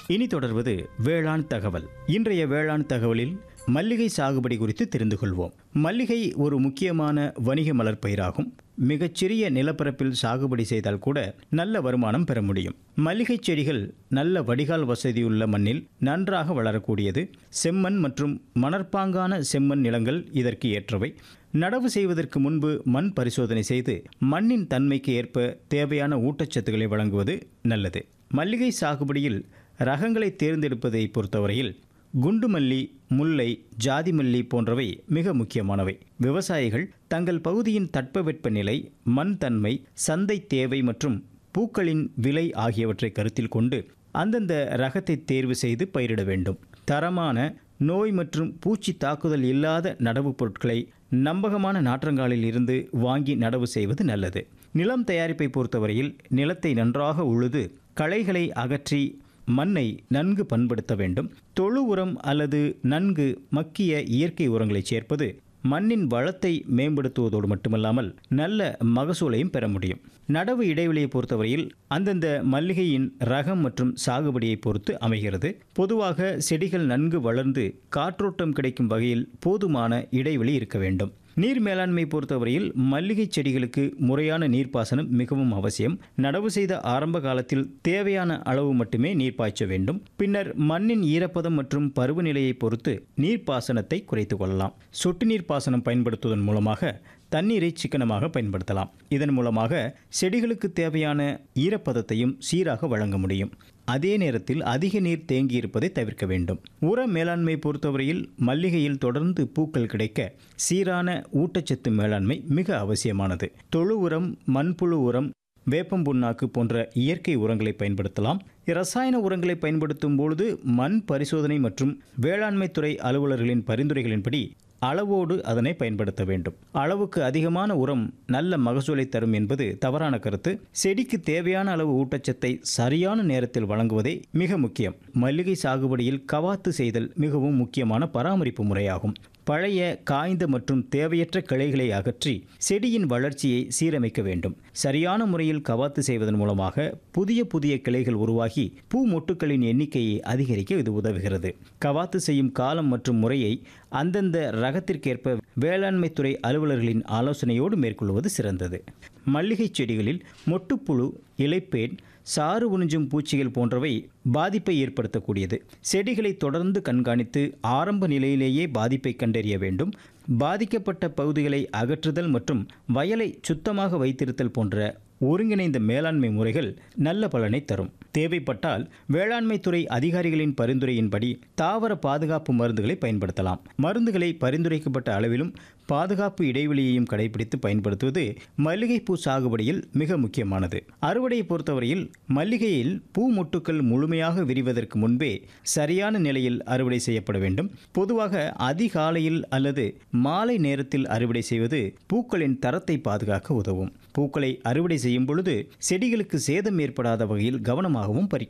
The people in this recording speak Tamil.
இனி தொடர்வது வேளாண் தகவல் இன்றைய வேளாண் தகவலில் மல்லிகை சாகுபடி குறித்து தெரிந்து கொள்வோம் மல்லிகை ஒரு முக்கியமான வணிக மலர் பயிராகும் மிகச்சிறிய நிலப்பரப்பில் சாகுபடி செய்தால் கூட நல்ல வருமானம் பெற முடியும் மல்லிகை செடிகள் நல்ல வடிகால் வசதியுள்ள மண்ணில் நன்றாக வளரக்கூடியது செம்மண் மற்றும் மணற்பாங்கான செம்மண் நிலங்கள் இதற்கு ஏற்றவை நடவு செய்வதற்கு முன்பு மண் பரிசோதனை செய்து மண்ணின் தன்மைக்கு ஏற்ப தேவையான ஊட்டச்சத்துக்களை வழங்குவது நல்லது மல்லிகை சாகுபடியில் ரகங்களை தேர்ந்தெடுப்பதை பொறுத்தவரையில் குண்டு மல்லி முல்லை ஜாதி மல்லி போன்றவை மிக முக்கியமானவை விவசாயிகள் தங்கள் பகுதியின் தட்பவெட்ப நிலை மண் தன்மை சந்தை தேவை மற்றும் பூக்களின் விலை ஆகியவற்றை கருத்தில் கொண்டு அந்தந்த ரகத்தை தேர்வு செய்து பயிரிட வேண்டும் தரமான நோய் மற்றும் பூச்சி தாக்குதல் இல்லாத நடவு பொருட்களை நம்பகமான நாற்றங்காலில் இருந்து வாங்கி நடவு செய்வது நல்லது நிலம் தயாரிப்பை பொறுத்தவரையில் நிலத்தை நன்றாக உழுது களைகளை அகற்றி மண்ணை நன்கு பண்படுத்த வேண்டும் தொழு உரம் அல்லது நன்கு மக்கிய இயற்கை உரங்களை சேர்ப்பது மண்ணின் வளத்தை மேம்படுத்துவதோடு மட்டுமல்லாமல் நல்ல மகசூலையும் பெற முடியும் நடவு இடைவெளியை பொறுத்தவரையில் அந்தந்த மல்லிகையின் ரகம் மற்றும் சாகுபடியை பொறுத்து அமைகிறது பொதுவாக செடிகள் நன்கு வளர்ந்து காற்றோட்டம் கிடைக்கும் வகையில் போதுமான இடைவெளி இருக்க வேண்டும் நீர் மேலாண்மை பொறுத்தவரையில் மல்லிகை செடிகளுக்கு முறையான நீர்ப்பாசனம் மிகவும் அவசியம் நடவு செய்த ஆரம்ப காலத்தில் தேவையான அளவு மட்டுமே நீர் பாய்ச்ச வேண்டும் பின்னர் மண்ணின் ஈரப்பதம் மற்றும் பருவநிலையை பொறுத்து நீர்ப்பாசனத்தை குறைத்துக் கொள்ளலாம் சொட்டு நீர் பாசனம் பயன்படுத்துவதன் மூலமாக தண்ணீரை சிக்கனமாக பயன்படுத்தலாம் இதன் மூலமாக செடிகளுக்கு தேவையான ஈரப்பதத்தையும் சீராக வழங்க முடியும் அதே நேரத்தில் அதிக நீர் தேங்கியிருப்பதை தவிர்க்க வேண்டும் உர மேலாண்மை பொறுத்தவரையில் மல்லிகையில் தொடர்ந்து பூக்கள் கிடைக்க சீரான ஊட்டச்சத்து மேலாண்மை மிக அவசியமானது தொழு உரம் மண்புழு உரம் வேப்பம் புண்ணாக்கு போன்ற இயற்கை உரங்களை பயன்படுத்தலாம் ரசாயன உரங்களை பயன்படுத்தும் பொழுது மண் பரிசோதனை மற்றும் வேளாண்மை துறை அலுவலர்களின் பரிந்துரைகளின்படி அளவோடு அதனை பயன்படுத்த வேண்டும் அளவுக்கு அதிகமான உரம் நல்ல மகசூலை தரும் என்பது தவறான கருத்து செடிக்கு தேவையான அளவு ஊட்டச்சத்தை சரியான நேரத்தில் வழங்குவதே மிக முக்கியம் மல்லிகை சாகுபடியில் கவாத்து செய்தல் மிகவும் முக்கியமான பராமரிப்பு முறையாகும் பழைய காய்ந்த மற்றும் தேவையற்ற கிளைகளை அகற்றி செடியின் வளர்ச்சியை சீரமைக்க வேண்டும் சரியான முறையில் கவாத்து செய்வதன் மூலமாக புதிய புதிய கிளைகள் உருவாகி பூ மொட்டுக்களின் எண்ணிக்கையை அதிகரிக்க இது உதவுகிறது கவாத்து செய்யும் காலம் மற்றும் முறையை அந்தந்த ரகத்திற்கேற்ப வேளாண்மை துறை அலுவலர்களின் ஆலோசனையோடு மேற்கொள்வது சிறந்தது மல்லிகை செடிகளில் மொட்டுப்புழு இலைப்பேன் சாறு உறிஞ்சும் பூச்சிகள் போன்றவை பாதிப்பை ஏற்படுத்தக்கூடியது செடிகளை தொடர்ந்து கண்காணித்து ஆரம்ப நிலையிலேயே பாதிப்பை கண்டறிய வேண்டும் பாதிக்கப்பட்ட பகுதிகளை அகற்றுதல் மற்றும் வயலை சுத்தமாக வைத்திருத்தல் போன்ற ஒருங்கிணைந்த மேலாண்மை முறைகள் நல்ல பலனை தரும் தேவைப்பட்டால் வேளாண்மை துறை அதிகாரிகளின் பரிந்துரையின்படி தாவர பாதுகாப்பு மருந்துகளை பயன்படுத்தலாம் மருந்துகளை பரிந்துரைக்கப்பட்ட அளவிலும் பாதுகாப்பு இடைவெளியையும் கடைபிடித்து பயன்படுத்துவது மல்லிகைப்பூ சாகுபடியில் மிக முக்கியமானது அறுவடையை பொறுத்தவரையில் மல்லிகையில் பூ மொட்டுக்கள் முழுமையாக விரிவதற்கு முன்பே சரியான நிலையில் அறுவடை செய்யப்பட வேண்டும் பொதுவாக அதிகாலையில் அல்லது மாலை நேரத்தில் அறுவடை செய்வது பூக்களின் தரத்தை பாதுகாக்க உதவும் பூக்களை அறுவடை செய்யும் பொழுது செடிகளுக்கு சேதம் ஏற்படாத வகையில் கவனமாகவும் பறி